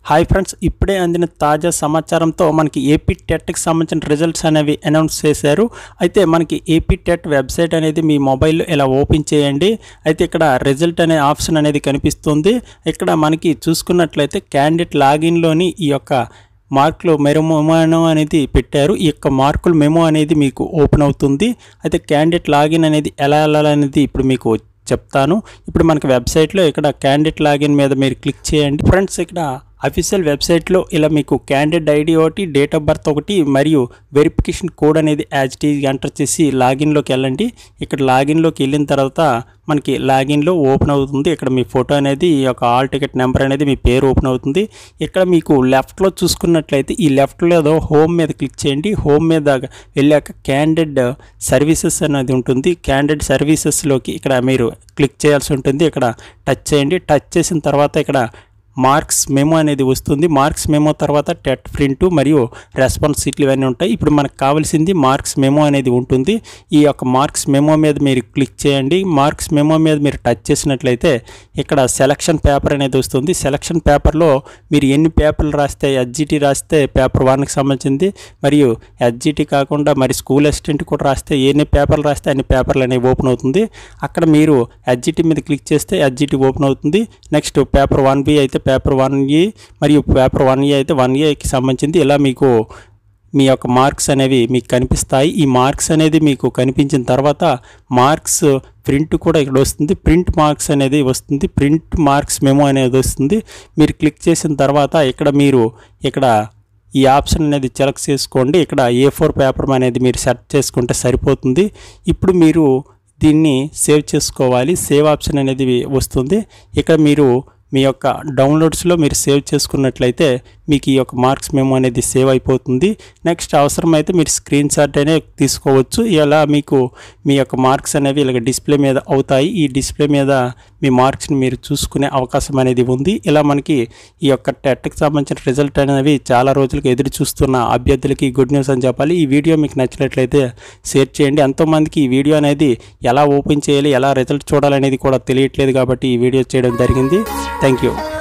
hi friends ఇప్పుడే అందిన తాజా సమాచారంతో మనకి ఏపీ టెట్కి సంబంధించిన రిజల్ట్స్ అనేవి అనౌన్స్ చేశారు అయితే మనకి ఏపీ టెట్ వెబ్సైట్ అనేది మీ మొబైల్లో ఇలా ఓపెన్ చేయండి అయితే ఇక్కడ రిజల్ట్ అనే ఆప్షన్ అనేది కనిపిస్తుంది ఇక్కడ మనకి చూసుకున్నట్లయితే క్యాండిడేట్ లాగిన్లోని ఈ యొక్క మార్కులు మెమో అనేది పెట్టారు ఈ యొక్క మార్కులు మెమో అనేది మీకు ఓపెన్ అవుతుంది అయితే క్యాండిడేట్ లాగిన్ అనేది ఎలా వెళ్ళాలనేది ఇప్పుడు మీకు చెప్తాను ఇప్పుడు మనకి వెబ్సైట్లో ఇక్కడ క్యాండిడేట్ లాగిన్ మీద మీరు క్లిక్ చేయండి ఫ్రెండ్స్ ఇక్కడ అఫీషియల్ వెబ్సైట్లో ఇలా మీకు క్యాండిడేట్ ఐడి ఒకటి డేట్ ఆఫ్ బర్త్ ఒకటి మరియు వెరిఫికేషన్ కోడ్ అనేది యాజ్ టీజ్ ఎంటర్ చేసి లాగిన్లోకి వెళ్ళండి ఇక్కడ లాగిన్లోకి వెళ్ళిన తర్వాత మనకి లాగిన్లో ఓపెన్ అవుతుంది ఇక్కడ మీ ఫోటో అనేది ఈ యొక్క ఆల్ టికెట్ నెంబర్ అనేది మీ పేరు ఓపెన్ అవుతుంది ఇక్కడ మీకు లెఫ్ట్లో చూసుకున్నట్లయితే ఈ లెఫ్ట్లో ఏదో హోమ్ మీద క్లిక్ చేయండి హోమ్ మీద వెళ్ళాక క్యాండిడేట్ సర్వీసెస్ అనేది ఉంటుంది క్యాండిడేట్ సర్వీసెస్లోకి ఇక్కడ మీరు క్లిక్ చేయాల్సి ఉంటుంది ఇక్కడ టచ్ చేయండి టచ్ చేసిన తర్వాత ఇక్కడ మార్క్స్ మెమో అనేది వస్తుంది మార్క్స్ మెమో తర్వాత టెట్ ప్రింట్ మరియు రెస్పాన్స్ సీట్లు ఇవన్నీ ఉంటాయి ఇప్పుడు మనకు కావాల్సింది మార్క్స్ మెమో అనేది ఉంటుంది ఈ యొక్క మార్క్స్ మెమో మీద మీరు క్లిక్ చేయండి మార్క్స్ మెమో మీద మీరు టచ్ చేసినట్లయితే ఇక్కడ సెలక్షన్ పేపర్ అనేది వస్తుంది సెలక్షన్ పేపర్లో మీరు ఎన్ని పేపర్లు రాస్తే ఎస్జిటి రాస్తే పేపర్ వన్కి సంబంధించింది మరియు ఎస్జిటి కాకుండా మరి స్కూల్ అసిస్టెంట్ కూడా రాస్తే ఎన్ని పేపర్లు రాస్తే అన్ని పేపర్లు అనేవి ఓపెన్ అవుతుంది అక్కడ మీరు ఎస్జిటి మీద క్లిక్ చేస్తే ఎస్జిటి ఓపెన్ అవుతుంది నెక్స్ట్ పేపర్ వన్ బి అయితే పేపర్ వన్ ఏ మరియు పేపర్ వన్ ఏ అయితే వన్ ఏకి సంబంధించింది ఇలా మీకు మీ యొక్క మార్క్స్ అనేవి మీకు కనిపిస్తాయి ఈ మార్క్స్ అనేది మీకు కనిపించిన తర్వాత మార్క్స్ ప్రింట్ కూడా ఇక్కడ వస్తుంది ప్రింట్ మార్క్స్ అనేది వస్తుంది ప్రింట్ మార్క్స్ మెమో అనేది వస్తుంది మీరు క్లిక్ చేసిన తర్వాత ఇక్కడ మీరు ఇక్కడ ఈ ఆప్షన్ అనేది సెలెక్ట్ చేసుకోండి ఇక్కడ ఏ ఫోర్ పేపర్ అనేది మీరు సెట్ చేసుకుంటే సరిపోతుంది ఇప్పుడు మీరు దీన్ని సేవ్ చేసుకోవాలి సేవ్ ఆప్షన్ అనేది వస్తుంది ఇక్కడ మీరు మీ యొక్క డౌన్లోడ్స్లో మీరు సేవ్ చేసుకున్నట్లయితే మీకు ఈ యొక్క మార్క్స్ మెమో అనేది సేవ్ అయిపోతుంది నెక్స్ట్ అవసరమైతే మీరు స్క్రీన్ షాట్ అనే తీసుకోవచ్చు ఇలా మీకు మీ యొక్క మార్క్స్ అనేవి ఇలాగ డిస్ప్లే మీద అవుతాయి ఈ డిస్ప్లే మీద మీ మార్క్స్ని మీరు చూసుకునే అవకాశం అనేది ఉంది ఇలా మనకి ఈ యొక్క టెట్కి సంబంధించిన రిజల్ట్ అనేవి చాలా రోజులకు ఎదురు చూస్తున్న అభ్యర్థులకి గుడ్ న్యూస్ అని చెప్పాలి ఈ వీడియో మీకు నచ్చినట్లయితే షేర్ చేయండి ఎంతోమందికి ఈ వీడియో అనేది ఎలా ఓపెన్ చేయాలి ఎలా రిజల్ట్ చూడాలనేది కూడా తెలియట్లేదు కాబట్టి ఈ వీడియో చేయడం జరిగింది థ్యాంక్ యూ